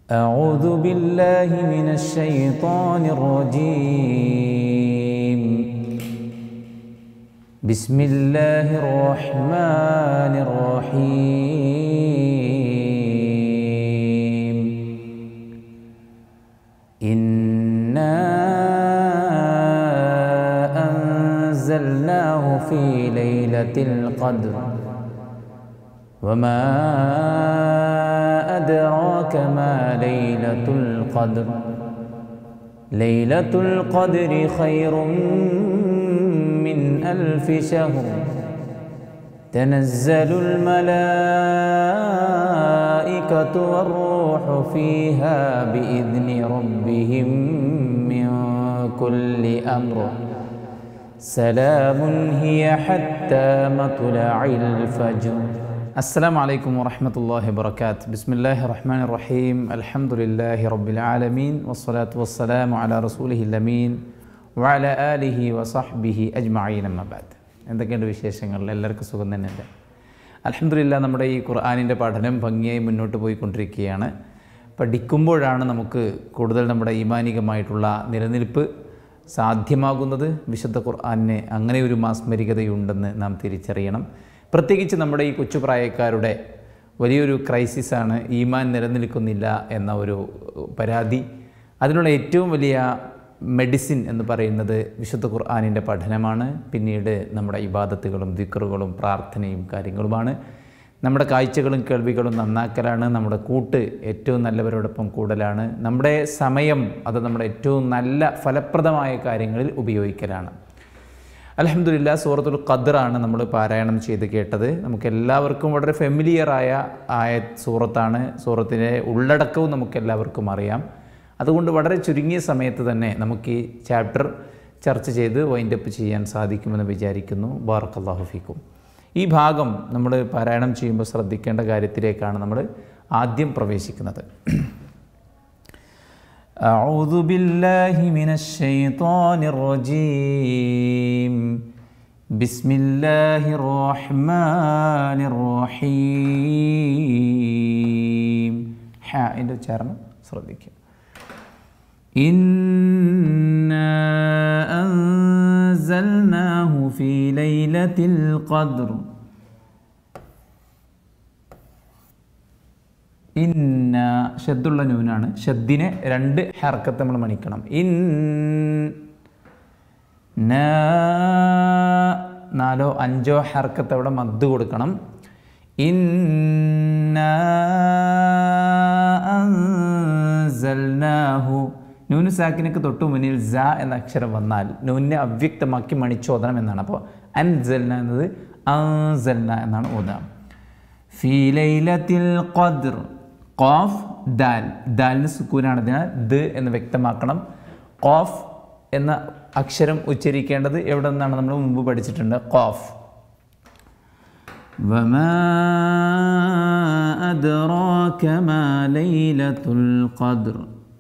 أعوذ بالله من الشيطان الرجيم بسم الله الرحمن الرحيم إنا أنزلناه في ليلة القدر وما أدراك ما ليلة القدر ليلة القدر خير من ألف شهر تنزل الملائكة والروح فيها بإذن ربهم من كل أمر سلام هي حتى مطلع الفجر السلام عليكم ورحمة الله وبركاته بسم الله الرحمن الرحيم الحمد لله رب العالمين والصلاة والسلام على رسوله الأمين وعلى آله وصحبه أجمعين أما بعد എന്തൊക്കെയുണ്ട് വിശേഷങ്ങൾ എല്ലാവർക്കും സുഖം തന്നെയല്ലേ അലഹമില്ല നമ്മുടെ ഈ ഖുർആാനിൻ്റെ പഠനം ഭംഗിയായി മുന്നോട്ട് പോയിക്കൊണ്ടിരിക്കുകയാണ് പഠിക്കുമ്പോഴാണ് നമുക്ക് കൂടുതൽ നമ്മുടെ ഈമാനികമായിട്ടുള്ള നിലനിൽപ്പ് സാധ്യമാകുന്നത് വിശുദ്ധ ഖുർആാനിന് അങ്ങനെ ഒരു മാസ്മരികതയുണ്ടെന്ന് നാം തിരിച്ചറിയണം പ്രത്യേകിച്ച് നമ്മുടെ ഈ കൊച്ചുപ്രായക്കാരുടെ വലിയൊരു ക്രൈസിസാണ് ഈമാൻ നിലനിൽക്കുന്നില്ല എന്ന ഒരു പരാതി അതിനുള്ള ഏറ്റവും വലിയ മെഡിസിൻ എന്ന് പറയുന്നത് വിശുദ്ധ ഖുർആാനിൻ്റെ പഠനമാണ് പിന്നീട് നമ്മുടെ ഇബാദത്തുകളും ദിക്കറുകളും പ്രാർത്ഥനയും കാര്യങ്ങളുമാണ് നമ്മുടെ കാഴ്ചകളും കേൾവികളും നന്നാക്കലാണ് നമ്മുടെ കൂട്ട് ഏറ്റവും നല്ലവരോടൊപ്പം കൂടലാണ് നമ്മുടെ സമയം അത് നമ്മുടെ ഏറ്റവും നല്ല ഫലപ്രദമായ കാര്യങ്ങളിൽ ഉപയോഗിക്കലാണ് അലഹമില്ല സൂറത്തുൽ ഖദറാണ് നമ്മൾ പാരായണം ചെയ്ത് കേട്ടത് നമുക്ക് എല്ലാവർക്കും വളരെ ഫെമിലിയറായ ആയ സൂറത്താണ് സൂറത്തിൻ്റെ ഉള്ളടക്കവും നമുക്ക് എല്ലാവർക്കും അറിയാം അതുകൊണ്ട് വളരെ ചുരുങ്ങിയ സമയത്ത് തന്നെ നമുക്ക് ഈ ചാപ്റ്റർ ചർച്ച ചെയ്ത് വൈൻഡപ്പ് ചെയ്യാൻ സാധിക്കുമെന്ന് വിചാരിക്കുന്നു ബാർക്കല്ലാഹു ഫീക്കും ഈ ഭാഗം നമ്മൾ പാരായണം ചെയ്യുമ്പോൾ ശ്രദ്ധിക്കേണ്ട കാര്യത്തിലേക്കാണ് നമ്മൾ ആദ്യം പ്രവേശിക്കുന്നത് أعوذ بالله من الشيطان الرجيم بسم الله الرحمن الرحيم ഹാൻ്റെ ഉച്ചാരണം ശ്രദ്ധിക്കുക إنا أنزلناه في ليلة القدر ഇന്ന ഷദ്ദുള്ള നൂനാണ് ഷദ്ദിനെ രണ്ട് ഹർക്കത്ത് നമ്മൾ മണിക്കണം ഇൻ നാലോ അഞ്ചോ ഹർക്കത്ത് അവിടെ മദ് കൊടുക്കണം ഇന്നഹു നൂന് സാക്കിനൊക്കെ തൊട്ട് മുന്നിൽ ജ എന്ന അക്ഷരം വന്നാൽ നൂനിനെ അവ്യക്തമാക്കി മണിച്ചോദനം എന്നാണ് അപ്പോൾ അൻസൽന എന്നത് അൻസൽന എന്നാണ് ഓതാം ഫീ ലൈലത്തിൽ ഖദ്ർ ഖാഫ് ദാൽ ദാലിന് സുക്കൂനാണ് അതിനാൽ ദ് എന്ന് വ്യക്തമാക്കണം ഖാഫ് എന്ന അക്ഷരം ഉച്ചരിക്കേണ്ടത് എവിടെ നിന്നാണ് നമ്മൾ മുമ്പ് പഠിച്ചിട്ടുണ്ട് ഖാഫ് وما أدراك ما ليلة القدر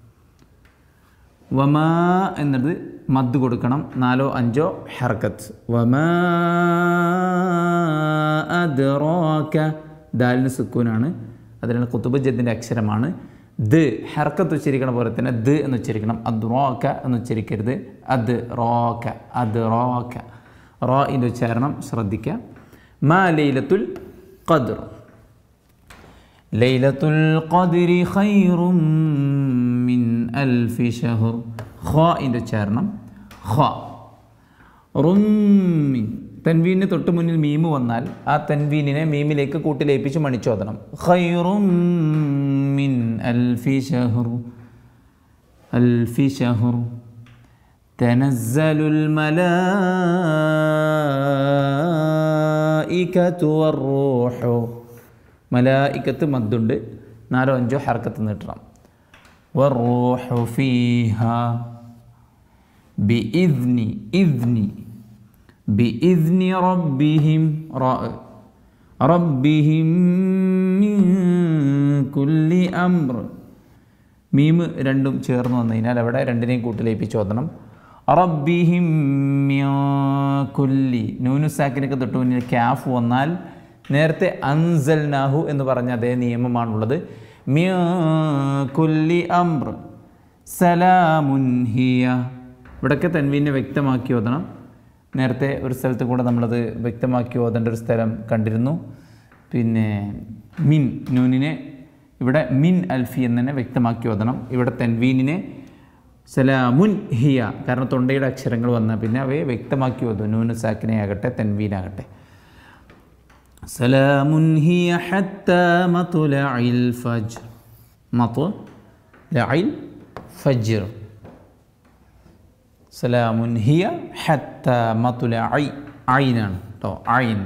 വമാ എന്നത് മദ് കൊടുക്കണം നാലോ അഞ്ചോ ഹർക്കത്ത് വമാ അദ്റാക ദാലിന് സുക്കൂനാണ് അതിനാൽ കുത്തുബ് ജദ്ദിൻ്റെ അക്ഷരമാണ് ദ് ഹർക്കത്ത് ഉച്ചരിക്കണ പോലെ തന്നെ ദ് എന്ന് ഉച്ചരിക്കണം അത് റോക്ക എന്ന് ഉച്ചരിക്കരുത് അത് റോക്ക അത് റോക്ക റോ ഇൻ്റെ ഉച്ചാരണം ശ്രദ്ധിക്കുക മാ ലൈലത്തുൽ ഖദ്ർ ലൈലത്തുൽ ഖദ്രി ഖൈറും മിൻ അൽഫി ഷഹർ ഖ ഇൻ്റെ ഉച്ചാരണം ഖ റുമ്മിൻ തൻവീനിന് തൊട്ട് മുന്നിൽ മീമ് വന്നാൽ ആ തൻവീനിനെ മീമിലേക്ക് കൂട്ടിലേപ്പിച്ച് മണിച്ചോദനം ഖൈറും മിൻ അൽഫി ഷഹർ അൽഫി ഷഹർ تنزل الملائكة والروح മലായിക്കത്ത് മദ്ദുണ്ട് നാലോ അഞ്ചോ ഹർക്കത്ത് നീട്ടണം والروح فيها بإذن إذن بإذن ربهم ربهم من كل أمر മീമ് രണ്ടും ചേർന്ന് വന്നു കഴിഞ്ഞാൽ അവിടെ രണ്ടിനെയും കൂട്ടിലേപ്പിച്ച് ഓതണം റബ്ബിഹിം കുല്ലി നൂനു സാക്കിനൊക്കെ തൊട്ട് മുന്നിൽ ക്യാഫ് വന്നാൽ നേരത്തെ അൻസൽ നാഹു എന്ന് പറഞ്ഞ അതേ നിയമമാണുള്ളത് മിൻ കുല്ലി അംർ സലാമുൻ ഹിയ ഇവിടൊക്കെ തൻവീനെ വ്യക്തമാക്കി ഓതണം നേരത്തെ ഒരു സ്ഥലത്ത് കൂടെ നമ്മളത് വ്യക്തമാക്കി ഓതേണ്ട ഒരു സ്ഥലം കണ്ടിരുന്നു പിന്നെ മിൻ നൂനിനെ ഇവിടെ മിൻ അൽഫി എന്ന് തന്നെ വ്യക്തമാക്കി ഓതണം ഇവിടെ തെൻവീനിനെ സലാമുൻ ഹിയ കാരണം തൊണ്ടയുടെ അക്ഷരങ്ങൾ വന്നാൽ പിന്നെ അവയെ വ്യക്തമാക്കി ഓതും നൂന് സാക്കിനെയാകട്ടെ തെൻവീനാകട്ടെ സലാമുൻ ഹിയ ഹത്ത മതുലഇൽ ഫജ്ർ മതുലഇൽ ഫജ്ർ സലാമുൻ ഹിയ ഹത്ത മതുലഇ ഐനാണ് കേട്ടോ ഐൻ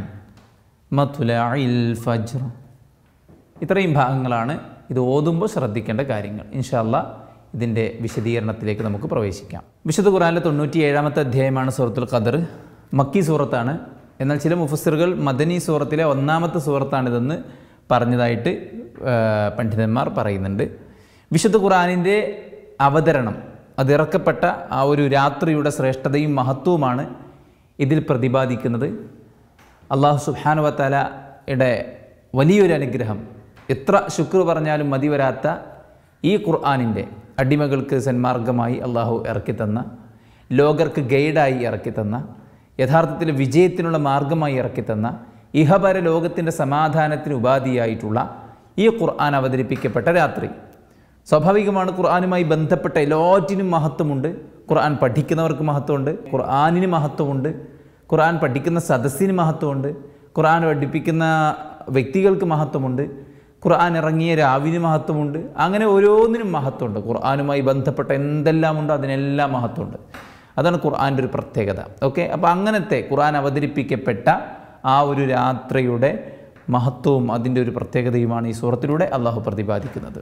മതുലഇൽ ഫജ്ർ ഇത്രയും ഭാഗങ്ങളാണ് ഇത് ഓതുമ്പോൾ ശ്രദ്ധിക്കേണ്ട കാര്യങ്ങൾ ഇൻഷാല്ല ഇതിൻ്റെ വിശദീകരണത്തിലേക്ക് നമുക്ക് പ്രവേശിക്കാം വിശുദ്ധ ഖുറാനിലെ തൊണ്ണൂറ്റി ഏഴാമത്തെ അധ്യായമാണ് സൂറത്തുൽ ഖദർ മക്കി സൂറത്താണ് എന്നാൽ ചില മുഫസ്സിറുകൾ മദനി സൂറത്തിലെ ഒന്നാമത്തെ സൂറത്താണിതെന്ന് പറഞ്ഞതായിട്ട് ആ, പണ്ഡിതന്മാർ പറയുന്നുണ്ട് വിശുദ്ധ ഖുറാനിൻ്റെ അവതരണം അതിറക്കപ്പെട്ട ആ ഒരു രാത്രിയുടെ ശ്രേഷ്ഠതയും മഹത്വവുമാണ് ഇതിൽ പ്രതിപാദിക്കുന്നത് അള്ളാഹു സുബാനുവത്തലയുടെ വലിയൊരു അനുഗ്രഹം എത്ര ശുക്ർ പറഞ്ഞാലും മതി വരാത്ത ഈ ഖുർആാനിൻ്റെ അടിമകൾക്ക് സന്മാർഗമായി അള്ളാഹു ഇറക്കിത്തന്ന ലോകർക്ക് ഗൈഡായി ഇറക്കിത്തന്ന യഥാർത്ഥത്തിൽ വിജയത്തിനുള്ള മാർഗമായി ഇറക്കിത്തന്ന ഇഹപര ലോകത്തിൻ്റെ സമാധാനത്തിന് ഉപാധിയായിട്ടുള്ള ഈ ഖുർആൻ അവതരിപ്പിക്കപ്പെട്ട രാത്രി സ്വാഭാവികമാണ് ഖുർആാനുമായി ബന്ധപ്പെട്ട എല്ലാറ്റിനും മഹത്വമുണ്ട് ഖുർആൻ പഠിക്കുന്നവർക്ക് മഹത്വമുണ്ട് ഖുർആാനിന് മഹത്വമുണ്ട് ഖുർആൻ പഠിക്കുന്ന സദസ്സിന് മഹത്വമുണ്ട് ഖുർആൻ പഠിപ്പിക്കുന്ന വ്യക്തികൾക്ക് മഹത്വമുണ്ട് ഖുർആൻ ഇറങ്ങിയ രാവിന് മഹത്വമുണ്ട് അങ്ങനെ ഓരോന്നിനും മഹത്വമുണ്ട് ഖുർആനുമായി ബന്ധപ്പെട്ട എന്തെല്ലാം ഉണ്ടോ അതിനെല്ലാം മഹത്വമുണ്ട് അതാണ് ഖുർആൻ്റെ ഒരു പ്രത്യേകത ഓക്കെ അപ്പോൾ അങ്ങനത്തെ ഖുർആൻ അവതരിപ്പിക്കപ്പെട്ട ആ ഒരു രാത്രിയുടെ മഹത്വവും അതിൻ്റെ ഒരു പ്രത്യേകതയുമാണ് ഈ സൂറത്തിലൂടെ അള്ളാഹു പ്രതിപാദിക്കുന്നത്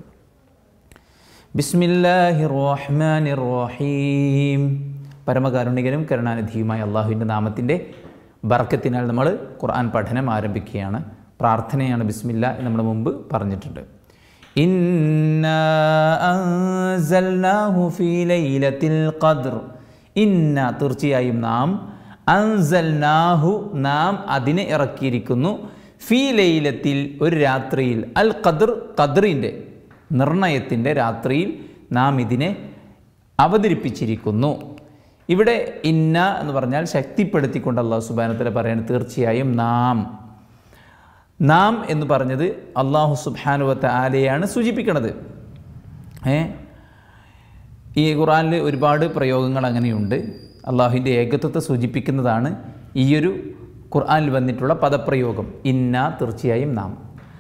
ബിസ്മില്ലാഹിർ റഹ്മാനിർ റഹീം പരമകാരുണികനും കരുണാനിധിയുമായ അള്ളാഹുവിൻ്റെ നാമത്തിൻ്റെ ബർക്കത്തിനാൽ നമ്മൾ ഖുർആൻ പഠനം ആരംഭിക്കുകയാണ് പ്രാർത്ഥനയാണ് ബിസ്മില്ല എന്ന് നമ്മൾ മുമ്പ് പറഞ്ഞിട്ടുണ്ട് ഇന്നാ അൻസൽനാഹു ഫീ ലൈലത്തിൽ ഖദ്ർ ഇന്ന തീർച്ചയായും നാം അൻസൽനാഹു നാം അതിനെ ഇറക്കിയിരിക്കുന്നു ഫീ ലൈലത്തിൽ ഒരു രാത്രിയിൽ അൽ ഖദ്ർ ഖദ്റിൻ്റെ നിർണയത്തിൻ്റെ രാത്രിയിൽ നാം ഇതിനെ അവതരിപ്പിച്ചിരിക്കുന്നു ഇവിടെ ഇന്ന എന്ന് പറഞ്ഞാൽ ശക്തിപ്പെടുത്തിക്കൊണ്ട് അള്ളാഹു സുബാനത്തിൽ പറയുന്നത് തീർച്ചയായും നാം നാം എന്ന് പറഞ്ഞത് അള്ളാഹു സുബാനുവത്ത ആലയാണ് സൂചിപ്പിക്കുന്നത് ഏ ഈ ഖുറാനിൽ ഒരുപാട് പ്രയോഗങ്ങൾ അങ്ങനെയുണ്ട് അള്ളാഹുവിൻ്റെ ഏകത്വത്തെ സൂചിപ്പിക്കുന്നതാണ് ഈയൊരു ഖുർആനിൽ വന്നിട്ടുള്ള പദപ്രയോഗം ഇന്ന തീർച്ചയായും നാം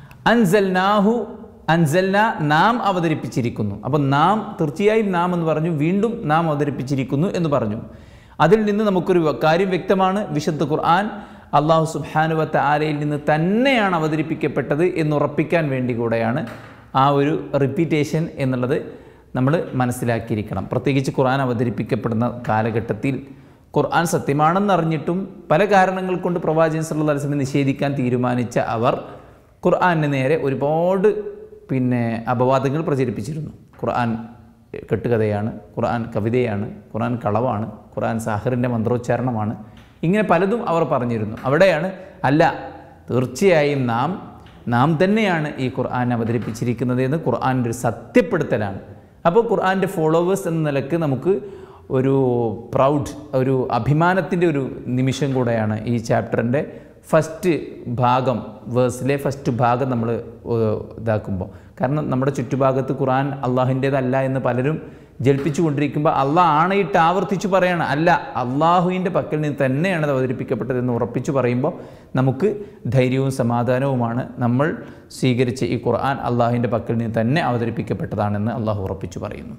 അൻസൽനാഹു അൻസൽന നാം അവതരിപ്പിച്ചിരിക്കുന്നു അപ്പോൾ നാം തീർച്ചയായും നാം എന്ന് പറഞ്ഞു വീണ്ടും നാം അവതരിപ്പിച്ചിരിക്കുന്നു എന്ന് പറഞ്ഞു അതിൽ നിന്ന് നമുക്കൊരു കാര്യം വ്യക്തമാണ് വിശുദ്ധ ഖുർആൻ അള്ളാഹു സുബാനുവത്ത ആലയിൽ നിന്ന് തന്നെയാണ് അവതരിപ്പിക്കപ്പെട്ടത് എന്ന് ഉറപ്പിക്കാൻ വേണ്ടി കൂടെയാണ് ആ ഒരു റിപ്പീറ്റേഷൻ എന്നുള്ളത് നമ്മൾ മനസ്സിലാക്കിയിരിക്കണം പ്രത്യേകിച്ച് ഖുർആൻ അവതരിപ്പിക്കപ്പെടുന്ന കാലഘട്ടത്തിൽ ഖുർആൻ സത്യമാണെന്നറിഞ്ഞിട്ടും പല കാരണങ്ങൾ കൊണ്ട് പ്രവാചകൻ സല്ലല്ലാഹു അലൈഹി വസല്ലം നിഷേധിക്കാൻ തീരുമാനിച്ച അവർ ഖുർആന് നേരെ ഒരുപാട് പിന്നെ അപവാദങ്ങൾ പ്രചരിപ്പിച്ചിരുന്നു ഖുർആൻ കെട്ടുകഥയാണ് ഖുർആൻ കവിതയാണ് ഖുർആൻ കളവാണ് ഖുർആൻ സാഹിറിൻ്റെ മന്ത്രോച്ചാരണമാണ് ഇങ്ങനെ പലതും അവർ പറഞ്ഞിരുന്നു അവിടെയാണ് അല്ല തീർച്ചയായും നാം നാം തന്നെയാണ് ഈ ഖുർആൻ അവതരിപ്പിച്ചിരിക്കുന്നത് എന്ന് ഖുർആൻ്റെ ഒരു സത്യപ്പെടുത്തലാണ് അപ്പോൾ ഖുർആൻ്റെ ഫോളോവേഴ്സ് എന്ന നിലക്ക് നമുക്ക് ഒരു പ്രൗഡ് ഒരു അഭിമാനത്തിൻ്റെ ഒരു നിമിഷം കൂടെയാണ് ഈ ചാപ്റ്ററിൻ്റെ ഫസ്റ്റ് ഭാഗം വേഴ്സിലെ ഫസ്റ്റ് ഭാഗം നമ്മൾ ഇതാക്കുമ്പോൾ കാരണം നമ്മുടെ ചുറ്റുഭാഗത്ത് ഖുർആൻ അള്ളാഹുവിൻ്റേതല്ല എന്ന് പലരും ജൽപ്പിച്ചു കൊണ്ടിരിക്കുമ്പോൾ അള്ളാഹ് ആണയിട്ട് ആവർത്തിച്ചു പറയണം അല്ല അള്ളാഹുവിൻ്റെ പക്കൽ നിന്ന് തന്നെയാണ് അത് അവതരിപ്പിക്കപ്പെട്ടതെന്ന് ഉറപ്പിച്ചു പറയുമ്പോൾ നമുക്ക് ധൈര്യവും സമാധാനവുമാണ് നമ്മൾ സ്വീകരിച്ച ഈ ഖുർആൻ അള്ളാഹുവിൻ്റെ പക്കൽ നിന്ന് തന്നെ അവതരിപ്പിക്കപ്പെട്ടതാണെന്ന് അള്ളാഹു ഉറപ്പിച്ചു പറയുന്നു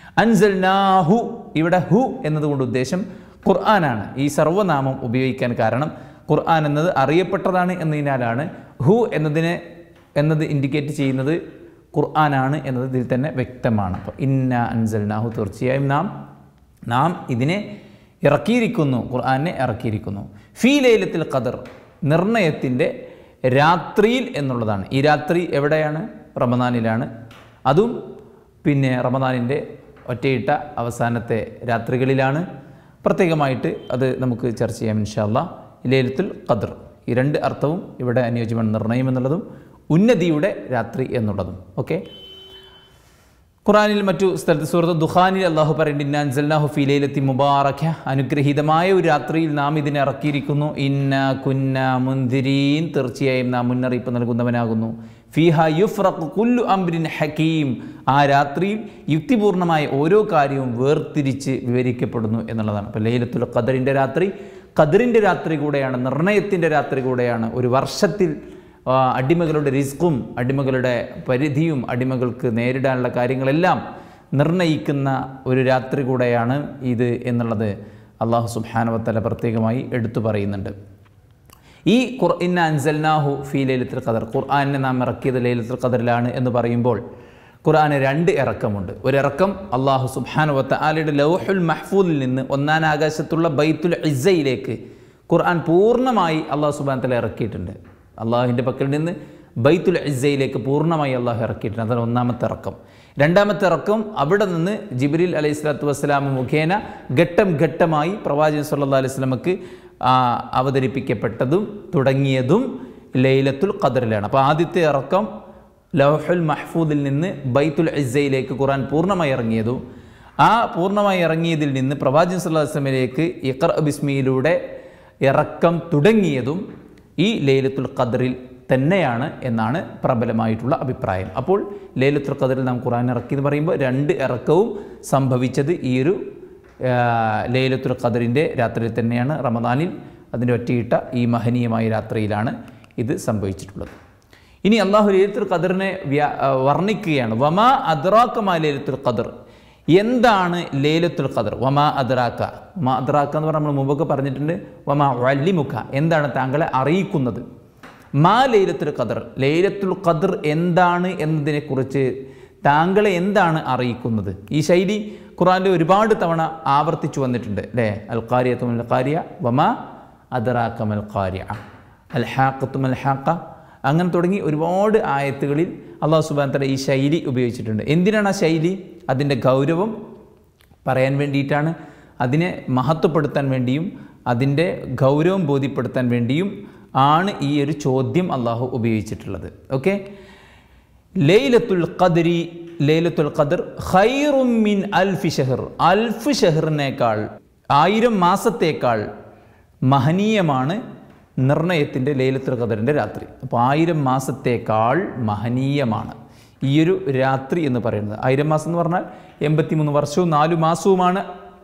അൻസൽനാഹു ഇവിടെ ഹു എന്നതുകൊണ്ട് ഉദ്ദേശം ഖുർആനാണ് ഈ സർവ്വനാമം ഉപയോഗിക്കാൻ കാരണം ഖുർആൻ എന്നത് അറിയപ്പെട്ടതാണ് എന്നതിനാലാണ് ഹു എന്നതിനെ എന്നത് ഇൻഡിക്കേറ്റ് ചെയ്യുന്നത് ഖുർആനാണ് എന്നത് ഇതിൽ തന്നെ വ്യക്തമാണ് അപ്പോൾ ഇന്ന അൻസൽനാഹു തീർച്ചയായും നാം നാം ഇതിനെ ഇറക്കിയിരിക്കുന്നു ഖുർആനെ ഇറക്കിയിരിക്കുന്നു ഫീ ലൈലത്തിൽ ഖദർ നിർണയത്തിൻ്റെ രാത്രിയിൽ എന്നുള്ളതാണ് ഈ രാത്രി എവിടെയാണ് റമദാനിലാണ് അതും പിന്നെ റമദാനിൻ്റെ ഒറ്റയിട്ട അവസാനത്തെ രാത്രികളിലാണ് പ്രത്യേകമായിട്ട് അത് നമുക്ക് ചർച്ച ചെയ്യാം ഇൻഷാല്ല ലൈലത്തുൽ ഖദർ ഈ രണ്ട് അർത്ഥവും ഇവിടെ അനുയോജ്യമാണ് നിർണയം എന്നുള്ളതും ഉന്നതിയുടെ രാത്രി എന്നുള്ളതും ഓക്കെ ഖുറാനിൽ മറ്റു സ്ഥലത്ത് സുഹൃത്ത് ദുഖാനിൽ അള്ളാഹു പറയുന്നുണ്ട് ഇന്നാൻസൽനാഹു ഫി ലൈലത്തി മുബാറക്ക അനുഗ്രഹീതമായ ഒരു രാത്രിയിൽ നാം ഇതിനെ ഇറക്കിയിരിക്കുന്നു ഇന്ന കുന്ന മുന്തിരീൻ തീർച്ചയായും നാം മുന്നറിയിപ്പ് നൽകുന്നവനാകുന്നു ഫിഹ യുഫ്രഖ് കുല്ലു അംരിൻ ഹക്കീം ആ രാത്രിയിൽ യുക്തിപൂർണമായ ഓരോ കാര്യവും വേർതിരിച്ച് വിവരിക്കപ്പെടുന്നു എന്നുള്ളതാണ് അപ്പോൾ ലൈലത്തുൽ ഖദറിൻ്റെ രാത്രി ഖദറിൻ്റെ രാത്രി കൂടെയാണ് നിർണയത്തിൻ്റെ രാത്രി കൂടെയാണ് ഒരു വർഷത്തിൽ ആ, അടിമകളുടെ റിസ്ക്കും അടിമകളുടെ പരിധിയും അടിമകൾക്ക് നേരിടാനുള്ള കാര്യങ്ങളെല്ലാം നിർണയിക്കുന്ന ഒരു രാത്രി കൂടെയാണ് ഇത് എന്നുള്ളത് അള്ളാഹു സുബ്ഹാനവത്തല പ്രത്യേകമായി എടുത്തു പറയുന്നുണ്ട് ഈ ഖുർ ഇന്ന അൻസൽനാഹു ഫി ലൈലത്തുൽ ഖദർ ഖുർആനെ നാം ഇറക്കിയത് ലൈലത്തുൽ ഖദറിലാണ് എന്ന് പറയുമ്പോൾ ഖുർആന് രണ്ട് ഇറക്കമുണ്ട് ഒരു ഇറക്കം അള്ളാഹു സുബ്ഹാനുവത്ത ആലയുടെ ലൗഹുൽ മഹ്ഫൂദിൽ നിന്ന് ഒന്നാം ആകാശത്തുള്ള ബൈത്തുൽ ഇസയിലേക്ക് ഖുർആൻ പൂർണ്ണമായി അള്ളാഹു സുബാൻ തല ഇറക്കിയിട്ടുണ്ട് അള്ളാഹുവിൻ്റെ പക്കൽ നിന്ന് ബൈത്തുൽ ഇസയിലേക്ക് പൂർണ്ണമായി അള്ളാഹു ഇറക്കിയിട്ടുണ്ട് അതാണ് ഒന്നാമത്തെ ഇറക്കം രണ്ടാമത്തെ ഇറക്കം അവിടെ നിന്ന് ജിബ്രീൽ അലൈഹി സ്വലാത്തു വസ്സലാം മുഖേന ഘട്ടം ഘട്ടമായി പ്രവാചകൻ സല്ലല്ലാഹു അലൈഹി വസല്ലമക്ക് ആ, അവതരിപ്പിക്കപ്പെട്ടതും തുടങ്ങിയതും ലൈലത്തുൽ ഖദറിലാണ് അപ്പോൾ ആദ്യത്തെ ഇറക്കം ലൗഹുൽ മഹ്ഫൂദിൽ നിന്ന് ബൈത്തുൽ ഇസയിലേക്ക് ഖുർആൻ പൂർണ്ണമായി ഇറങ്ങിയതും ആ പൂർണ്ണമായി ഇറങ്ങിയതിൽ നിന്ന് പ്രവാചകൻ സല്ലല്ലാഹു അലൈഹി വസല്ലമയിലേക്ക് ഇഖ്റ ബിസ്മിയിലൂടെ ഇറക്കം തുടങ്ങിയതും ഈ ലൈലത്തുൽ ഖദറിൽ തന്നെയാണ് എന്നാണ് പ്രബലമായിട്ടുള്ള അഭിപ്രായം അപ്പോൾ ലൈലത്തുൽ ഖദറിൽ നാം ഖുർആൻ ഇറക്കി എന്ന് പറയുമ്പോൾ രണ്ട് ഇറക്കവും സംഭവിച്ചത് ഈ ഒരു ആ, ലൈലത്തുൽ ഖദറിൻ്റെ രാത്രിയിൽ തന്നെയാണ് റമദാനിൽ അതിൻ്റെ ഒറ്റയിട്ട ഈ മഹനീയമായ രാത്രിയിലാണ് ഇത് സംഭവിച്ചിട്ടുള്ളത് ഇനി അള്ളാഹു ലൈലത്തുൽ ഖദറിനെ വ്യാ ആ, വർണ്ണിക്കുകയാണ് വമാ അദ്റാക്കമാ ലൈലത്തുൽ ഖദർ എന്താണ് ലേലത്തുൽ ഖദർ വമാ അദ്റാക്ക വമാ അദ്റാക്ക എന്ന് പറഞ്ഞാൽ നമ്മൾ മുമ്പൊക്കെ പറഞ്ഞിട്ടുണ്ട് വമാ വല്ലിമുഖ എന്താണ് താങ്കളെ അറിയിക്കുന്നത് മാ ലൈലത്തുൽ ഖദർ ലൈലത്തുൽ ഖദർ എന്താണ് എന്നതിനെക്കുറിച്ച് താങ്കളെ എന്താണ് അറിയിക്കുന്നത് ഈ ശൈലി ഖുറാനിൽ ഒരുപാട് തവണ ആവർത്തിച്ചു വന്നിട്ടുണ്ട് അല്ലേ അൽ ഖാരിയത്തും അൽ ഖാരിയ വമാ അദ്റാക്കം അൽ ഖാരിയ അൽ ഹാഖത്തും അൽ ഹാക്ക അങ്ങനെ തുടങ്ങി ഒരുപാട് ആയത്തുകളിൽ അള്ളാഹു സുബാൻ തല ഈ ശൈലി ഉപയോഗിച്ചിട്ടുണ്ട് എന്തിനാണ് ആ ശൈലി അതിൻ്റെ ഗൗരവം പറയാൻ വേണ്ടിയിട്ടാണ് അതിനെ മഹത്വപ്പെടുത്താൻ വേണ്ടിയും അതിൻ്റെ ഗൗരവം ബോധ്യപ്പെടുത്താൻ വേണ്ടിയും ആണ് ഈ ഒരു ചോദ്യം അള്ളാഹു ഉപയോഗിച്ചിട്ടുള്ളത് ഓക്കെ ലൈലത്തുൽ ഖദരി ലൈലത്തുൽ ഖദർ ഖൈറും മിൻ അൽഫി ഷഹർ അൽഫ് ഷഹറിനേക്കാൾ ആയിരം മാസത്തേക്കാൾ മഹനീയമാണ് നിർണയത്തിൻ്റെ ലൈലത്തുൽ ഖദറിൻ്റെ രാത്രി അപ്പോൾ ആയിരം മാസത്തേക്കാൾ മഹനീയമാണ് ഈ ഒരു രാത്രി എന്ന് പറയുന്നത് ആയിരം മാസം എന്ന് പറഞ്ഞാൽ എൺപത്തിമൂന്ന് വർഷവും നാലു മാസവുമാണ്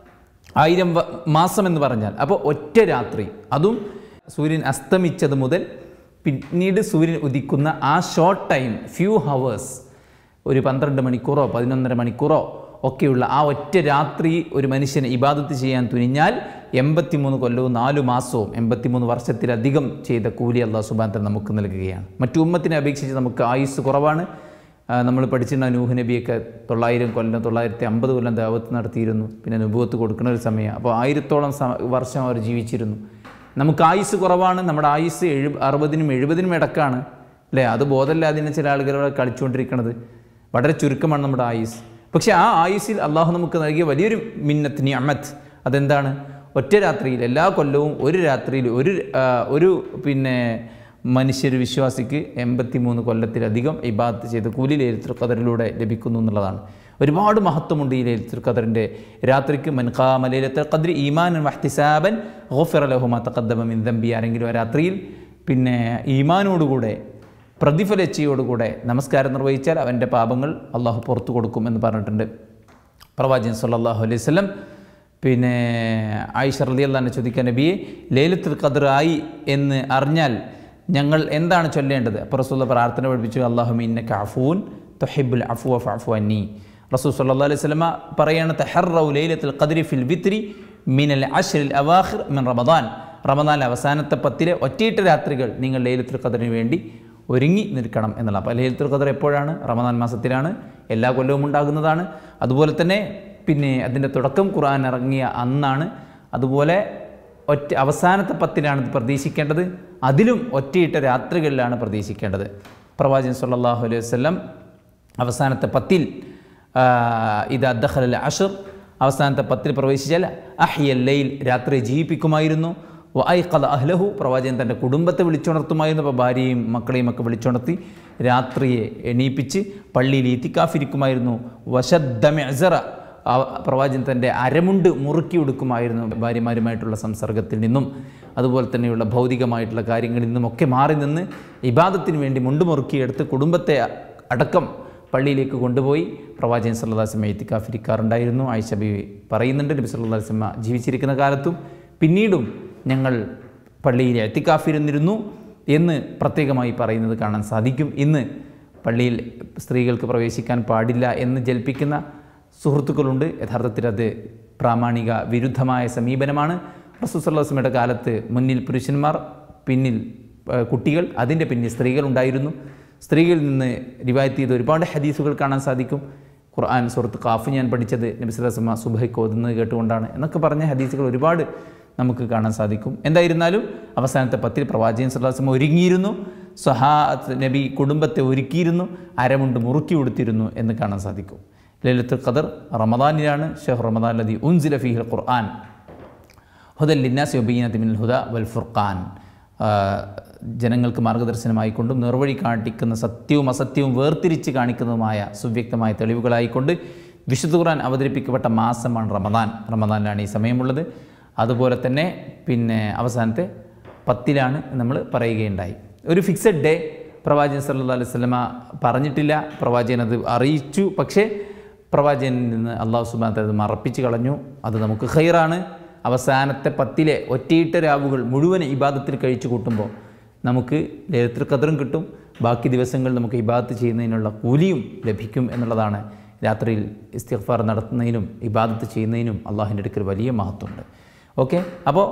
ആയിരം വ- മാസം എന്ന് പറഞ്ഞാൽ അപ്പോൾ ഒറ്റ രാത്രി അതും സൂര്യൻ അസ്തമിച്ചത് മുതൽ പിന്നീട് സൂര്യൻ ഉദിക്കുന്ന ആ ഷോർട്ട് ടൈം ഫ്യൂ ഹവേഴ്സ് ഒരു പന്ത്രണ്ട് മണിക്കൂറോ പതിനൊന്നര മണിക്കൂറോ ഒക്കെയുള്ള ആ ഒറ്റ രാത്രി ഒരു മനുഷ്യന് ഇബാദത്ത് ചെയ്യാൻ തുനിഞ്ഞാൽ എൺപത്തിമൂന്ന് കൊല്ലവും നാലു മാസവും എൺപത്തിമൂന്ന് വർഷത്തിലധികം ചെയ്ത കൂലി അള്ളാഹു സുബാന്തൻ നമുക്ക് നൽകുകയാണ് മറ്റു ഉമ്മത്തിനെ അപേക്ഷിച്ച് നമുക്ക് ആയുസ് കുറവാണ് ആ, നമ്മൾ പഠിച്ചിരുന്ന നൂഹ് നബിയൊക്കെ തൊള്ളായിരം കൊല്ലം തൊള്ളായിരത്തി അമ്പത് കൊല്ലം ദാവത്ത് നടത്തിയിരുന്നു പിന്നെ നുബുവത്ത് കൊടുക്കുന്ന ഒരു സമയം അപ്പോൾ ആയിരത്തോളം സ- വർഷം അവർ ജീവിച്ചിരുന്നു നമുക്ക് ആയുസ് കുറവാണ് നമ്മുടെ ആയുസ് എഴു അറുപതിനും എഴുപതിനും ഇടക്കാണ് അല്ലേ അത് ബോധമില്ലാതിന് ചില ആളുകളോട് കളിച്ചുകൊണ്ടിരിക്കുന്നത് വളരെ ചുരുക്കമാണ് നമ്മുടെ ആയുസ് പക്ഷേ ആ ആയുസ്സിൽ അള്ളാഹു നമുക്ക് നൽകിയ വലിയൊരു മിന്നത്ത് നിയമത്ത് അതെന്താണ് ഒറ്റ രാത്രിയിൽ എല്ലാ കൊല്ലവും ഒരു രാത്രിയിൽ ഒരു ആ, ഒരു പിന്നെ മനുഷ്യർ വിശ്വാസിക്ക് എൺപത്തി മൂന്ന് കൊല്ലത്തിലധികം ഇബാദത്ത് ചെയ്ത് കൂലി ലൈലത്തുൽ ഖദറിലൂടെ ലഭിക്കുന്നു എന്നുള്ളതാണ് ഒരുപാട് മഹത്വമുണ്ട് ഈ ലൈലത്തുൽ ഖദറിൻ്റെ രാത്രിക്ക് മൻഖാമ ലൈലത്തുൽ ഖദ്രി ഈമാനൻ വഹ്തിസാബൻ ഗോഫിറ ലഹുമ തഖദ്ദമ മിൻ ദംബി ആരെങ്കിലും ആ രാത്രിയിൽ പിന്നെ ഈമാനോടുകൂടെ പ്രതിഫലച്ചയോടുകൂടെ നമസ്കാരം നിർവഹിച്ചാൽ അവൻ്റെ പാപങ്ങൾ അള്ളാഹു പുറത്തു കൊടുക്കും എന്ന് പറഞ്ഞിട്ടുണ്ട് പ്രവാചകൻ സല്ലല്ലാഹു അലൈഹി വസല്ലം പിന്നെ ആയിഷ റലി അള്ളഹാനെ ചോദിക്കാൻ നബിയെ ലേലത്തുൽ ഖദർ ആയി എന്ന് അറിഞ്ഞാൽ ഞങ്ങൾ എന്താണ് ചൊല്ലേണ്ടത് അപ്പോൾ റസൂൽ പ്രാർത്ഥന പഠിപ്പിച്ചു അള്ളാഹു ഇന്ന അഫൂൻ തൊഹിബുൽ അഫു അഫു അന്നി റസൂൽ സല്ലല്ലാഹു അലൈഹി വസല്ലമ പറയാണ് തഹറു ലൈലത്തുൽ ഖദ്രി ഫിൽ വിത്രി മിനൽ അഷ്റിൽ അവാഖിർ മിൻ റമദാൻ റമദാൻ അവസാനത്തെ പത്തിലെ ഒറ്റയിട്ട രാത്രികൾ നിങ്ങൾ ലൈലത്തുൽ ഖദറിന് വേണ്ടി ഒരുങ്ങി നിൽക്കണം എന്നുള്ള അപ്പോൾ ലൈലത്തുൽ ഖദർ എപ്പോഴാണ് റമദാൻ മാസത്തിലാണ് എല്ലാ കൊല്ലവും ഉണ്ടാകുന്നതാണ് അതുപോലെ തന്നെ പിന്നെ അതിൻ്റെ തുടക്കം ഖുർആൻ ഇറങ്ങിയ അന്നാണ് അതുപോലെ ഒറ്റ അവസാനത്തെ പത്തിലാണ് ഇത് പ്രതീക്ഷിക്കേണ്ടത് അതിലും ഒറ്റയിട്ട രാത്രികളിലാണ് പ്രതീക്ഷിക്കേണ്ടത് പ്രവാചകൻ സല്ലല്ലാഹു അലൈഹി വസല്ലം അവസാനത്തെ പത്തിൽ ആ, ഇത് അദ്ദഖൽ അഷർ അവസാനത്തെ പത്തിൽ പ്രവേശിച്ചാൽ അഹിയൽ ലൈൽ രാത്രി ജീവിപ്പിക്കുമായിരുന്നു വൈഖല അഹ്ലഹു പ്രവാചകൻ തൻ്റെ കുടുംബത്തെ വിളിച്ചുണർത്തുമായിരുന്നു അപ്പോൾ ഭാര്യയും മക്കളെയും ഒക്കെ വിളിച്ചുണർത്തി രാത്രിയെ എണീപ്പിച്ച് പള്ളിയിൽ ഈത്തിക്കാഫിരിക്കുമായിരുന്നു വശദ്ദ മെസറ ആ പ്രവാചകൻ തൻ്റെ അരമുണ്ട് മുറുക്കി കൊടുക്കുമായിരുന്നു ഭാര്യമാരുമായിട്ടുള്ള സംസർഗത്തിൽ നിന്നും അതുപോലെ തന്നെയുള്ള ഭൗതികമായിട്ടുള്ള കാര്യങ്ങളിൽ നിന്നുമൊക്കെ മാറി നിന്ന് ഇബാദത്തിന് വേണ്ടി മുണ്ട് മുറുക്കിയെടുത്ത് കുടുംബത്തെ അടക്കം പള്ളിയിലേക്ക് കൊണ്ടുപോയി പ്രവാചകൻ സല്ലാസ്മ എത്തിക്കാഫിരിക്കാറുണ്ടായിരുന്നു ആയിഷ ബി പറയുന്നുണ്ട് നബി സല്ലാസ്മ ജീവിച്ചിരിക്കുന്ന കാലത്തും പിന്നീടും ഞങ്ങൾ പള്ളിയിൽ എത്തിക്കാഫിരുന്നിരുന്നു എന്ന് പ്രത്യേകമായി പറയുന്നത് കാണാൻ സാധിക്കും ഇന്ന് പള്ളിയിൽ സ്ത്രീകൾക്ക് പ്രവേശിക്കാൻ പാടില്ല എന്ന് ജൽപ്പിക്കുന്ന സുഹൃത്തുക്കളുണ്ട് യഥാർത്ഥത്തിൽ അത് പ്രാമാണിക വിരുദ്ധമായ സമീപനമാണ് റസൂസല്ലാസ്മയുടെ കാലത്ത് മുന്നിൽ പുരുഷന്മാർ പിന്നിൽ ഏഹ്, കുട്ടികൾ അതിൻ്റെ പിന്നിൽ സ്ത്രീകൾ ഉണ്ടായിരുന്നു സ്ത്രീകളിൽ നിന്ന് റിവായത്ത് ചെയ്ത ഒരുപാട് ഹദീസുകൾ കാണാൻ സാധിക്കും ഖുർആൻ സുഹൃത്ത് കാഫ് ഞാൻ പഠിച്ചത് നബി സ്വലാസ്മ സുബഹയ്ക്ക് ഓതുന്നത് കേട്ടുകൊണ്ടാണ് എന്നൊക്കെ പറഞ്ഞ ഹദീസുകൾ ഒരുപാട് നമുക്ക് കാണാൻ സാധിക്കും എന്തായിരുന്നാലും അവസാനത്തെ പത്തിൽ പ്രവാചകൻ സ്വലാസ്മ ഒരുങ്ങിയിരുന്നു സഹാ നബി കുടുംബത്തെ ഒരുക്കിയിരുന്നു അരമുണ്ട് മുറുക്കി കൊടുത്തിരുന്നു എന്ന് കാണാൻ സാധിക്കും ലലിത്തുൽ ഖദർ റമദാനിലാണ് ഷെഹ് റമദാൻ ലതി ഉൻസില ഫീഹിൽ ഖുർആൻ ഹുദൽ ലിന്നാസ് ഒബീനത്ത് മിൻ ഹുദ വൽ ഫുർഖാൻ ആ, ജനങ്ങൾക്ക് മാർഗദർശനമായിക്കൊണ്ടും നിർവഴി കാണിക്കുന്ന സത്യവും അസത്യവും വേർതിരിച്ച് കാണിക്കുന്നതുമായ സുവ്യക്തമായ തെളിവുകളായിക്കൊണ്ട് വിശുദ്ധ ഖുർആൻ അവതരിപ്പിക്കപ്പെട്ട മാസമാണ് റമദാൻ റമദാനിലാണ് ഈ സമയമുള്ളത് അതുപോലെ തന്നെ പിന്നെ അവസാനത്തെ പത്തിലാണ് നമ്മൾ പറയുകയുണ്ടായി ഒരു ഫിക്സഡ് ഡേ പ്രവാചകൻ സല്ലല്ലാഹു അലൈഹി വസല്ലമ പറഞ്ഞിട്ടില്ല പ്രവാചകൻ അത് അറിയിച്ചു പക്ഷേ പ്രവാചകനിൽ നിന്ന് അള്ളാഹു സുബാൻ അത് മറപ്പിച്ച് കളഞ്ഞു അത് നമുക്ക് ഖൈറാണ് അവസാനത്തെ പത്തിലെ ഒറ്റയിട്ട രാവുകൾ മുഴുവൻ ഇബാദത്തിൽ കഴിച്ചു കൂട്ടുമ്പോൾ നമുക്ക് ലേലത്തിൽ കതറും കിട്ടും ബാക്കി ദിവസങ്ങൾ നമുക്ക് ഇബാദത്ത് ചെയ്യുന്നതിനുള്ള കൂലിയും ലഭിക്കും എന്നുള്ളതാണ് രാത്രിയിൽ ഇസ്തിഗ്ഫാർ നടത്തുന്നതിനും ഇബാദത്ത് ചെയ്യുന്നതിനും അള്ളാഹിൻ്റെ അടുക്കൽ വലിയ മഹത്വമുണ്ട് ഓക്കെ അപ്പോൾ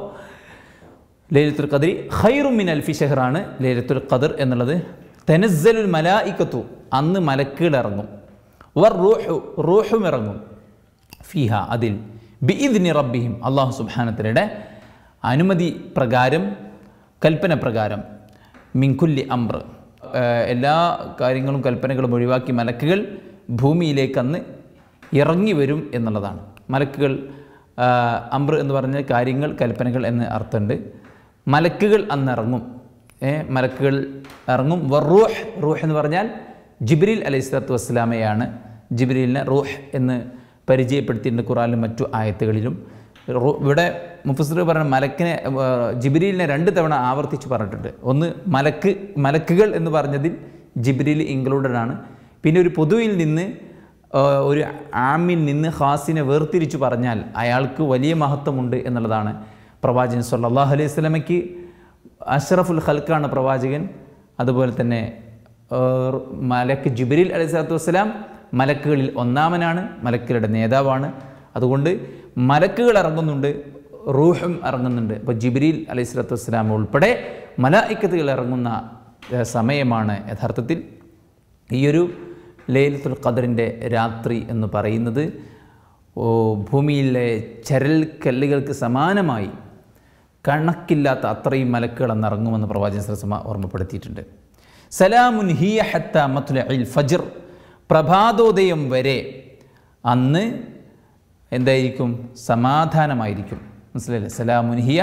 ലൈലത്തുൽ ഖദരി ഖൈറു മിൻ അൽഫി ഷെഹറാണ് ലൈലത്തുൽ ഖദർ എന്നുള്ളത് തെനസ്സലുൽ മലായിക്കത്തു അന്ന് മലക്കുകൾ ഇറങ്ങും വർ റൂഹു റൂഹും ഇറങ്ങും ഫിഹ അതിൽ ബിഇദ്നി റബ്ബിഹിം അള്ളാഹു സുബ്ഹാനത്തിലയുടെ അനുമതി പ്രകാരം കൽപ്പന പ്രകാരം മിൻകുല്ലി അമ്ര ഏഹ് എല്ലാ കാര്യങ്ങളും കൽപ്പനകളും ഒഴിവാക്കി മലക്കുകൾ ഭൂമിയിലേക്ക് അന്ന് ഇറങ്ങി വരും എന്നുള്ളതാണ് മലക്കുകൾ ആഹ് അമ്ര എന്ന് പറഞ്ഞ കാര്യങ്ങൾ കൽപ്പനകൾ എന്ന് അർത്ഥമുണ്ട് മലക്കുകൾ അന്ന് ഇറങ്ങും ഏ, മലക്കുകൾ ഇറങ്ങും വറൂഹ് റൂഹ് എന്ന് പറഞ്ഞാൽ ജിബ്രീൽ അലൈഹി സ്വലാത്തു വസ്സലാമയാണ് ജിബ്രീലിനെ റൂഹ് എന്ന് പരിചയപ്പെടുത്തിയിട്ടുണ്ട് ഖുറാനിലും മറ്റു ആയത്തുകളിലും റൂ- ഇവിടെ മുഫസിർ പറഞ്ഞ മലക്കിനെ ആ, ജിബ്രീലിനെ രണ്ട് തവണ ആവർത്തിച്ച് പറഞ്ഞിട്ടുണ്ട് ഒന്ന് മലക്ക് മലക്കുകൾ എന്ന് പറഞ്ഞതിൽ ജിബ്രീൽ ഇൻക്ലൂഡഡ് ആണ് പിന്നെ ഒരു പൊതുവിൽ നിന്ന് ആ, ഒരു ആമിൽ നിന്ന് ഖാസിനെ വേർതിരിച്ചു പറഞ്ഞാൽ അയാൾക്ക് വലിയ മഹത്വമുണ്ട് എന്നുള്ളതാണ് പ്രവാചകൻ സല്ലല്ലാഹു അലൈഹി സ്വലമയ്ക്ക് അഷ്റഫുൽ ഖൽക്കാണ് പ്രവാചകൻ അതുപോലെ തന്നെ ഏർ, മലക്ക് ജിബ്രീൽ അലൈഹി സ്വലാത്തു വസ്സലാം മലക്കുകളിൽ ഒന്നാമനാണ് മലക്കുകളുടെ നേതാവാണ് അതുകൊണ്ട് മലക്കുകൾ ഇറങ്ങുന്നുണ്ട് റൂഹും ഇറങ്ങുന്നുണ്ട് അപ്പോൾ ജിബ്രീൽ അലൈഹി സ്വലാത്തു വസ്സലാം ഉൾപ്പെടെ മലായിക്കത്തുകൾ ഇറങ്ങുന്ന ഏർ, സമയമാണ് യഥാർത്ഥത്തിൽ ഈയൊരു ലൈലത്തുൽ ഖദറിൻ്റെ രാത്രി എന്ന് പറയുന്നത് ഓ ഭൂമിയിലെ ചരൽ കല്ലുകൾക്ക് സമാനമായി കണക്കില്ലാത്ത അത്രയും മലക്കുകൾ അന്നിറങ്ങുമെന്ന് പ്രവാചകൻ സരസമ ഓർമ്മപ്പെടുത്തിയിട്ടുണ്ട് സലാമുൻ ഹിയ ഹത്ത മത്തുല ഇൽ ഫജർ പ്രഭാതോദയം വരെ അന്ന് എന്തായിരിക്കും സമാധാനമായിരിക്കും മനസ്സിലായില്ലേ സലാമുൻ ഹിയ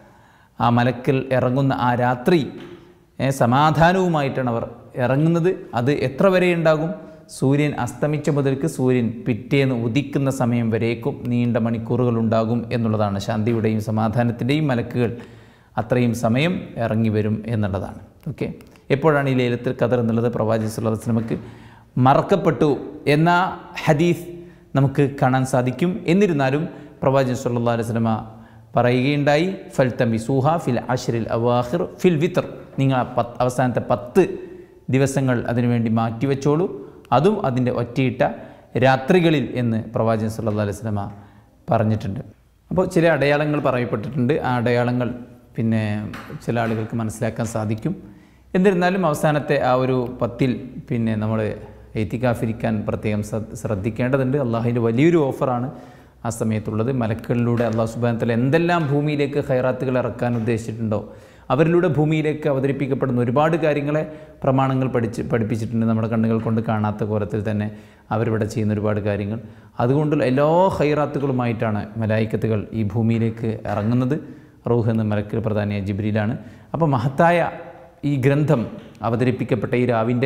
ആ മലക്കിൽ ഇറങ്ങുന്ന ആ രാത്രി ഏ, സമാധാനവുമായിട്ടാണ് അവർ ഇറങ്ങുന്നത് അത് എത്ര വരെ ഉണ്ടാകും സൂര്യൻ അസ്തമിച്ച മുതൽക്ക് സൂര്യൻ പിറ്റേന്ന് ഉദിക്കുന്ന സമയം വരേക്കും നീണ്ട മണിക്കൂറുകൾ ഉണ്ടാകും എന്നുള്ളതാണ് ശാന്തിയുടെയും സമാധാനത്തിൻ്റെയും മലക്കുകൾ അത്രയും സമയം ഇറങ്ങി വരും എന്നുള്ളതാണ് ഓക്കെ എപ്പോഴാണ് ഈ ലേലത്തിൽ ഖദർ എന്നുള്ളത് പ്രവാചി സുല്ലാ വസ്ലമക്ക് മറക്കപ്പെട്ടു എന്ന ഹദീസ് നമുക്ക് കാണാൻ സാധിക്കും എന്നിരുന്നാലും പ്രവാചകൻ സല്ലല്ലാഹു അലൈഹി വസല്ലമ പറയുകയുണ്ടായി ഫൽ തമി സൂഹ ഫിൽ അഷറിൽ അവാഹിർ ഫിൽ വിത്തർ നിങ്ങൾ ആ പത്ത് അവസാനത്തെ പത്ത് ദിവസങ്ങൾ അതിനുവേണ്ടി മാറ്റിവെച്ചോളൂ അതും അതിൻ്റെ ഒറ്റയിട്ട രാത്രികളിൽ എന്ന് പ്രവാചകൻ സല്ലല്ലാഹു അലൈഹി വസല്ലമ പറഞ്ഞിട്ടുണ്ട് അപ്പോൾ ചില അടയാളങ്ങൾ പറയപ്പെട്ടിട്ടുണ്ട് ആ അടയാളങ്ങൾ പിന്നെ ചില ആളുകൾക്ക് മനസ്സിലാക്കാൻ സാധിക്കും എന്നിരുന്നാലും അവസാനത്തെ ആ ഒരു പത്തിൽ പിന്നെ നമ്മൾ എത്തിക്കാഫിരിക്കാൻ പ്രത്യേകം ശ്രദ്ധ- ശ്രദ്ധിക്കേണ്ടതുണ്ട് അള്ളാഹുവിൻ്റെ വലിയൊരു ഓഫറാണ് ആ സമയത്തുള്ളത് മലക്കുകളിലൂടെ അള്ളാഹു സുബാനത്തല എന്തെല്ലാം ഭൂമിയിലേക്ക് ഹൈറാത്തുകൾ ഇറക്കാൻ ഉദ്ദേശിച്ചിട്ടുണ്ടോ അവരിലൂടെ ഭൂമിയിലേക്ക് അവതരിപ്പിക്കപ്പെടുന്ന ഒരുപാട് കാര്യങ്ങളെ പ്രമാണങ്ങൾ പഠിച്ച് പഠിപ്പിച്ചിട്ടുണ്ട് നമ്മുടെ കണ്ണുകൾ കൊണ്ട് കാണാത്ത കോലത്തിൽ തന്നെ അവരിവിടെ ചെയ്യുന്ന ഒരുപാട് കാര്യങ്ങൾ അതുകൊണ്ടുള്ള എല്ലാ ഹൈറാത്തുകളുമായിട്ടാണ് മലായിക്കത്തുകൾ ഈ ഭൂമിയിലേക്ക് ഇറങ്ങുന്നത് റൂഹ് എന്ന മലക്കിൽ പ്രധാനിയായ ജിബ്രീലാണ് അപ്പോൾ മഹത്തായ ഈ ഗ്രന്ഥം അവതരിപ്പിക്കപ്പെട്ട ഈ രാവിൻ്റെ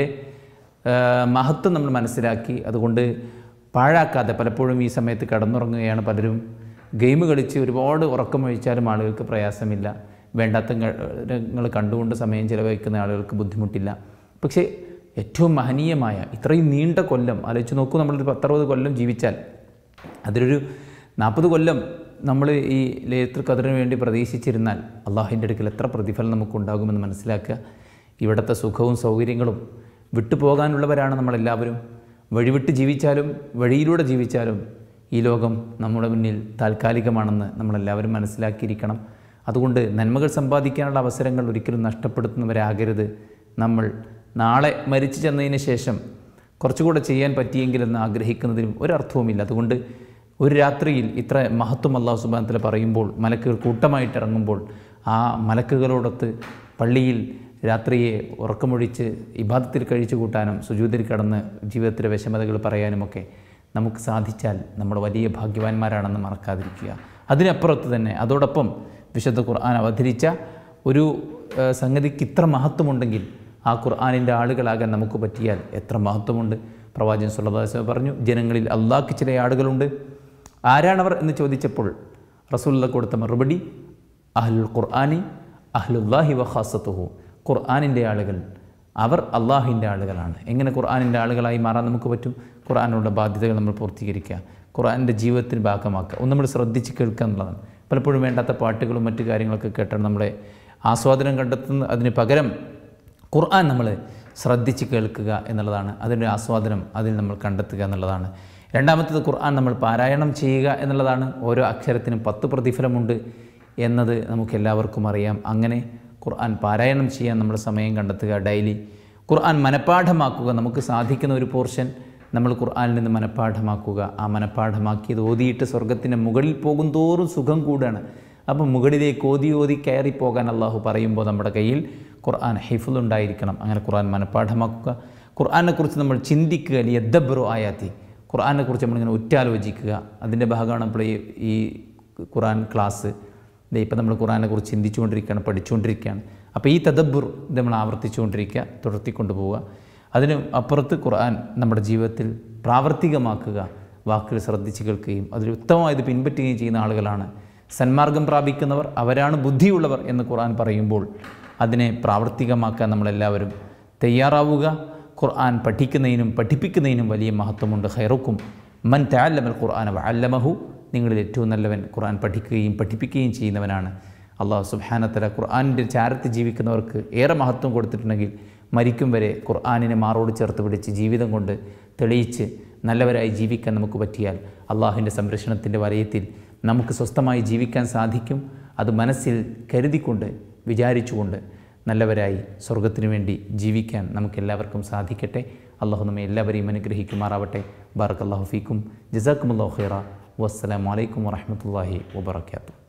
മഹത്വം നമ്മൾ മനസ്സിലാക്കി അതുകൊണ്ട് പാഴാക്കാതെ പലപ്പോഴും ഈ സമയത്ത് കടന്നുറങ്ങുകയാണ് പലരും ഗെയിം കളിച്ച് ഒരുപാട് ഉറക്കമൊഴിച്ചാലും ആളുകൾക്ക് പ്രയാസമില്ല വേണ്ടാത്ത നിങ്ങൾ കണ്ടുകൊണ്ട് സമയം ചിലവഴിക്കുന്ന ആളുകൾക്ക് ബുദ്ധിമുട്ടില്ല പക്ഷേ ഏറ്റവും മഹനീയമായ ഇത്രയും നീണ്ട കൊല്ലം ആലോചിച്ച് നോക്കൂ നമ്മളൊരു പത്തറുപത് കൊല്ലം ജീവിച്ചാൽ അതിലൊരു നാൽപ്പത് കൊല്ലം നമ്മൾ ഈ ലേത്ര കതിറിന് വേണ്ടി പ്രതീക്ഷിച്ചിരുന്നാൽ അള്ളാഹിൻ്റെ അടുക്കൽ എത്ര പ്രതിഫലം നമുക്കുണ്ടാകുമെന്ന് മനസ്സിലാക്കുക ഇവിടുത്തെ സുഖവും സൗകര്യങ്ങളും വിട്ടുപോകാനുള്ളവരാണ് നമ്മളെല്ലാവരും വഴിവിട്ട് ജീവിച്ചാലും വഴിയിലൂടെ ജീവിച്ചാലും ഈ ലോകം നമ്മുടെ മുന്നിൽ താൽക്കാലികമാണെന്ന് നമ്മളെല്ലാവരും മനസ്സിലാക്കിയിരിക്കണം അതുകൊണ്ട് നന്മകൾ സമ്പാദിക്കാനുള്ള അവസരങ്ങൾ ഒരിക്കലും നഷ്ടപ്പെടുത്തുന്നവരാകരുത് നമ്മൾ നാളെ മരിച്ചു ചെന്നതിന് ശേഷം കുറച്ചുകൂടെ ചെയ്യാൻ പറ്റിയെങ്കിലെന്ന് ആഗ്രഹിക്കുന്നതിനും ഒരർത്ഥവുമില്ല അതുകൊണ്ട് ഒരു രാത്രിയിൽ ഇത്ര മഹത്വം അള്ളാഹു സുബാനത്തിൽ പറയുമ്പോൾ മലക്കുകൾ കൂട്ടമായിട്ട് ഇറങ്ങുമ്പോൾ ആ മലക്കുകളോടൊത്ത് പള്ളിയിൽ രാത്രിയെ ഉറക്കമൊഴിച്ച് ഇബാദത്തിൽ കഴിച്ചു കൂട്ടാനും സുജൂതിൽ കടന്ന് ജീവിതത്തിലെ വിഷമതകൾ പറയാനുമൊക്കെ നമുക്ക് സാധിച്ചാൽ നമ്മൾ വലിയ ഭാഗ്യവാന്മാരാണെന്ന് മറക്കാതിരിക്കുക അതിനപ്പുറത്ത് തന്നെ അതോടൊപ്പം വിശുദ്ധ ഖുർആൻ അവതരിച്ച ഒരു ഏഹ്, സംഗതിക്ക് ഇത്ര മഹത്വമുണ്ടെങ്കിൽ ആ ഖുർആാനിൻ്റെ ആളുകളാകാൻ നമുക്ക് പറ്റിയാൽ എത്ര മഹത്വമുണ്ട് പ്രവാചകൻ സുല്ലാസ് പറഞ്ഞു ജനങ്ങളിൽ അള്ളാഹ്ക്ക് ചില ആളുകളുണ്ട് ആരാണവർ എന്ന് ചോദിച്ചപ്പോൾ റസൂല്ല കൊടുത്ത മറുപടി അഹ്ലുൽ ഖുർആാനി അഹ്ലുല്ലാഹി വഖാസത്തുഹു ഖുർആാനിൻ്റെ ആളുകൾ അവർ അള്ളാഹിൻ്റെ ആളുകളാണ് എങ്ങനെ ഖുർആാനിൻ്റെ ആളുകളായി മാറാൻ നമുക്ക് പറ്റും ഖുർആാനുള്ള ബാധ്യതകൾ നമ്മൾ പൂർത്തീകരിക്കുക ഖുർആാനിൻ്റെ ജീവിതത്തിന് ഭാഗമാക്കുക ഒന്ന് നമ്മൾ ശ്രദ്ധിച്ച് കേൾക്കുക എന്നുള്ളതാണ് പലപ്പോഴും വേണ്ടാത്ത പാട്ടുകളും മറ്റു കാര്യങ്ങളൊക്കെ കേട്ടാണ് നമ്മളെ ആസ്വാദനം കണ്ടെത്തുന്ന അതിന് പകരം ഖുർആൻ നമ്മൾ ശ്രദ്ധിച്ച് കേൾക്കുക എന്നുള്ളതാണ് അതിൻ്റെ ആസ്വാദനം അതിൽ നമ്മൾ കണ്ടെത്തുക എന്നുള്ളതാണ് രണ്ടാമത്തേത് ഖുർആൻ നമ്മൾ പാരായണം ചെയ്യുക എന്നുള്ളതാണ് ഓരോ അക്ഷരത്തിനും പത്ത് പ്രതിഫലമുണ്ട് എന്നത് നമുക്കെല്ലാവർക്കും അറിയാം അങ്ങനെ ഖുർആൻ പാരായണം ചെയ്യാൻ നമ്മൾ സമയം കണ്ടെത്തുക ഡെയിലി ഖുർആൻ മനഃപ്പാഠമാക്കുക നമുക്ക് സാധിക്കുന്ന ഒരു പോർഷൻ നമ്മൾ ഖുർആനിൽ നിന്ന് മനഃപ്പാഠമാക്കുക ആ മനഃപ്പാഠമാക്കിയത് ഓതിയിട്ട് സ്വർഗത്തിൻ്റെ മുകളിൽ പോകും തോറും സുഖം കൂടാണ് അപ്പം മുകളിലേക്ക് ഓതി ഓതി കയറി പോകാൻ അള്ളാഹു പറയുമ്പോൾ നമ്മുടെ കയ്യിൽ ഖുർആൻ ഹിഫുലുണ്ടായിരിക്കണം അങ്ങനെ ഖുർആൻ മനഃപ്പാഠമാക്കുക ഖുർആനെക്കുറിച്ച് നമ്മൾ ചിന്തിക്കുക യദ്ദബ്രു ആയാത്തി ഖുർആനെക്കുറിച്ച് നമ്മളിങ്ങനെ ഉറ്റാലോചിക്കുക അതിൻ്റെ ഭാഗമാണ് നമ്മൾ ഈ ഈ ഖുർആൻ ക്ലാസ് ദേ ഇപ്പം നമ്മൾ ഖുർആനെ കുറിച്ച് ചിന്തിച്ചുകൊണ്ടിരിക്കുകയാണ് പഠിച്ചുകൊണ്ടിരിക്കുകയാണ് അപ്പോൾ ഈ തദബ്ബുർ ഇത് നമ്മൾ ആവർത്തിച്ചുകൊണ്ടിരിക്കുക തുടർത്തിക്കൊണ്ട് പോവുക അതിന് അപ്പുറത്ത് ഖുർആൻ നമ്മുടെ ജീവിതത്തിൽ പ്രാവർത്തികമാക്കുക വാക്കുകൾ ശ്രദ്ധിച്ച് കേൾക്കുകയും അതിൽ ഉത്തമമായത് പിൻപറ്റുകയും ചെയ്യുന്ന ആളുകളാണ് സന്മാർഗം പ്രാപിക്കുന്നവർ അവരാണ് ബുദ്ധിയുള്ളവർ എന്ന് ഖുർആൻ പറയുമ്പോൾ അതിനെ പ്രാവർത്തികമാക്കാൻ നമ്മളെല്ലാവരും തയ്യാറാവുക ഖുർആൻ പഠിക്കുന്നതിനും പഠിപ്പിക്കുന്നതിനും വലിയ മഹത്വമുണ്ട് ഹൈറുക്കും മൻ തഅല്ലമൽ ഖുർആന വഅല്ലമഹു നിങ്ങളിൽ ഏറ്റവും നല്ലവൻ ഖുർആൻ പഠിക്കുകയും പഠിപ്പിക്കുകയും ചെയ്യുന്നവനാണ് അള്ളാഹു സുബ്ഹാനത്തല ഖുർആനിൻ്റെ ചാരത്ത് ജീവിക്കുന്നവർക്ക് ഏറെ മഹത്വം കൊടുത്തിട്ടുണ്ടെങ്കിൽ മരിക്കും വരെ ഖുർആനിനെ മാറോട് ചേർത്ത് പിടിച്ച് ജീവിതം കൊണ്ട് തെളിയിച്ച് നല്ലവരായി ജീവിക്കാൻ നമുക്ക് പറ്റിയാൽ അള്ളാഹുവിൻ്റെ സംരക്ഷണത്തിൻ്റെ വലയത്തിൽ നമുക്ക് സ്വസ്ഥമായി ജീവിക്കാൻ സാധിക്കും അത് മനസ്സിൽ കരുതിക്കൊണ്ട് വിചാരിച്ചുകൊണ്ട് നല്ലവരായി സ്വർഗത്തിനു വേണ്ടി ജീവിക്കാൻ നമുക്കെല്ലാവർക്കും സാധിക്കട്ടെ അള്ളാഹു നമ്മെ എല്ലാവരെയും അനുഗ്രഹിക്കുമാറാവട്ടെ ബാർക്ക് അള്ളാഹു ഫീക്കും ജസാക്കുമുല്ലാഹു ഖൈറ വസ്സലാമലൈക്കും വറഹമത്തല്ലാഹി വബർക്കാത്തു